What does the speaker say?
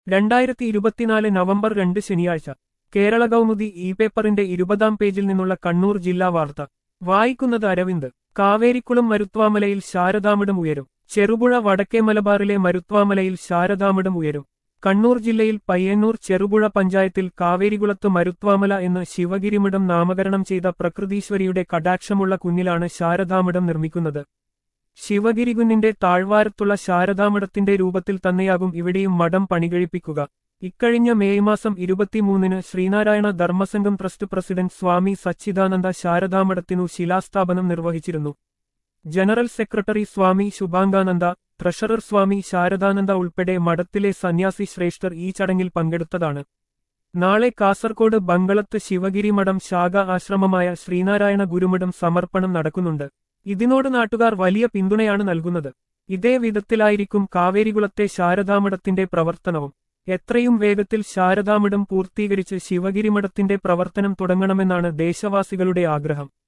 രണ്ടായിരത്തി ഇരുപത്തിനാല് നവംബർ രണ്ട് ശനിയാഴ്ച കേരള കൗമുദി ഇ പേപ്പറിന്റെ ഇരുപതാം പേജിൽ നിന്നുള്ള കണ്ണൂർ ജില്ലാ വാർത്ത വായിക്കുന്നത് അരവിന്ദ് കാവേരിക്കുളം മരുത്വാമലയിൽ ശാരദാമിടം ഉയരും ചെറുപുഴ വടക്കേ മലബാറിലെ മരുത്വാമലയിൽ ശാരദാമിടം ഉയരും കണ്ണൂർ ജില്ലയിൽ പയ്യന്നൂർ ചെറുപുഴ പഞ്ചായത്തിൽ കാവേരികുളത്ത് മരുത്വാമല എന്ന് ശിവഗിരിമിടം നാമകരണം ചെയ്ത പ്രകൃതീശ്വരിയുടെ കടാക്ഷമുള്ള കുന്നിലാണ് ശാരദാമിടം നിർമ്മിക്കുന്നത് ശിവഗിരികുന്നിന്റെ താഴ്വാരത്തുള്ള ശാരദാമിടത്തിന്റെ രൂപത്തിൽ തന്നെയാകും ഇവിടെയും മഠം പണികഴിപ്പിക്കുക ഇക്കഴിഞ്ഞ മേയ് മാസം ഇരുപത്തിമൂന്നിന് ശ്രീനാരായണ ധർമ്മസംഘം ട്രസ്റ്റ് പ്രസിഡന്റ് സ്വാമി സച്ചിദാനന്ദ ശാരദാമഠത്തിനു ശിലാസ്ഥാപനം നിർവഹിച്ചിരുന്നു general secretary Swami Shubhangananda treasurer Swami Sharadananda ഉൾപ്പെടെ മഠത്തിലെ സന്യാസി ശ്രേഷ്ഠർ ഈ ചടങ്ങിൽ പങ്കെടുത്തതാണ് നാളെ കാസർകോട് ബങ്കളത്ത് ശിവഗിരി മഠം ശാഖ ആശ്രമമായ ശ്രീനാരായണ ഗുരുമഠം സമർപ്പണം നടക്കുന്നുണ്ട് ഇതിനോട് നാട്ടുകാർ വലിയ പിന്തുണയാണ് നൽകുന്നത് ഇതേ വിധത്തിലായിരിക്കും കാവേരികുളത്തെ ശാരദാമഠത്തിന്റെ പ്രവർത്തനവും എത്രയും വേഗത്തിൽ ശാരദാമഠം പൂർത്തീകരിച്ച് ശിവഗിരിമഠത്തിന്റെ പ്രവർത്തനം തുടങ്ങണമെന്നാണ് ദേശവാസികളുടെ ആഗ്രഹം